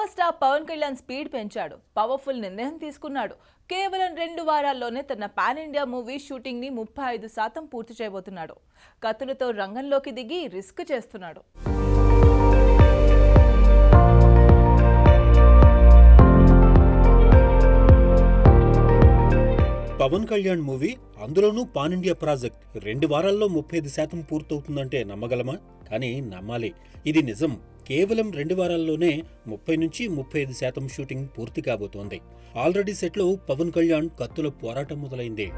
power star Pawan Kalyan speed పెంచాడు powerful నిర్ణయం తీసుకున్నాడు కేవలం రెండు వారాల్లోనే తన పాన్ ఇండియా మూవీ షూటింగ్ ని ముప్పై ఐదు శాతం పూర్తి చేయబోతున్నాడు కత్తులతో రంగంలోకి దిగి రిస్క్ చేస్తున్నాడు పవన్ కళ్యాణ్ మూవీ అందులోనూ పాన్ ఇండియా ప్రాజెక్ట్ రెండు వారాల్లో ముప్పై ఐదు శాతం పూర్తవుతుందంటే నమ్మగలమా కానీ నమ్మాలి ఇది నిజం కేవలం రెండు వారాల్లోనే ముప్పై నుంచి ముప్పై ఐదు శాతం షూటింగ్ పూర్తి కాబోతోంది ఆల్రెడీ సెట్లో పవన్ కళ్యాణ్ కత్తుల పోరాటం మొదలైంది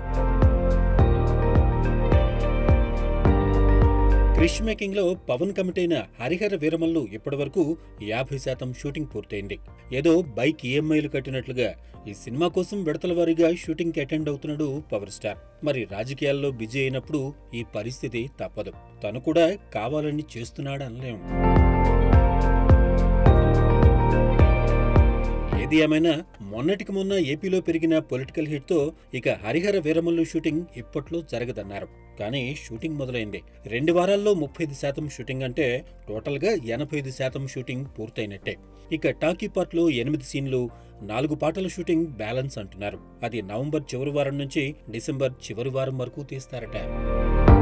క్రిష్ మేకింగ్ లో పవన్ కమిటైన హరిహర వీరమల్లు ఇప్పటివరకు యాభై శాతం షూటింగ్ పూర్తయింది ఏదో బైక్ ఈఎంఐలు కట్టినట్లుగా ఈ సినిమా కోసం విడతల వారీగా షూటింగ్ కి అటెండ్ అవుతున్నాడు పవర్ స్టార్ మరి రాజకీయాల్లో బిజీ అయినప్పుడు ఈ పరిస్థితి తప్పదు తను కూడా కావాలని చేస్తున్నాడు అనలేం ఏది ఏమైనా మొన్నటికి మొన్న ఏపీలో పెరిగిన పొలిటికల్ హిట్ తో ఇక హరిహర వీరమల్లు షూటింగ్ ఇప్పట్లో జరగదన్నారు కానీ షూటింగ్ మొదలైంది రెండు వారాల్లో ముప్పై ఐదు శాతం షూటింగ్ అంటే టోటల్ గా ఎనభై ఐదు శాతం షూటింగ్ పూర్తయినట్టే ఇక టాకీ పార్ట్ లో ఎనిమిది సీన్లు నాలుగు పాటల షూటింగ్ బ్యాలెన్స్ అంటున్నారు అది నవంబర్ చివరి వారం నుంచి డిసెంబర్ చివరి వారం వరకు తీస్తారట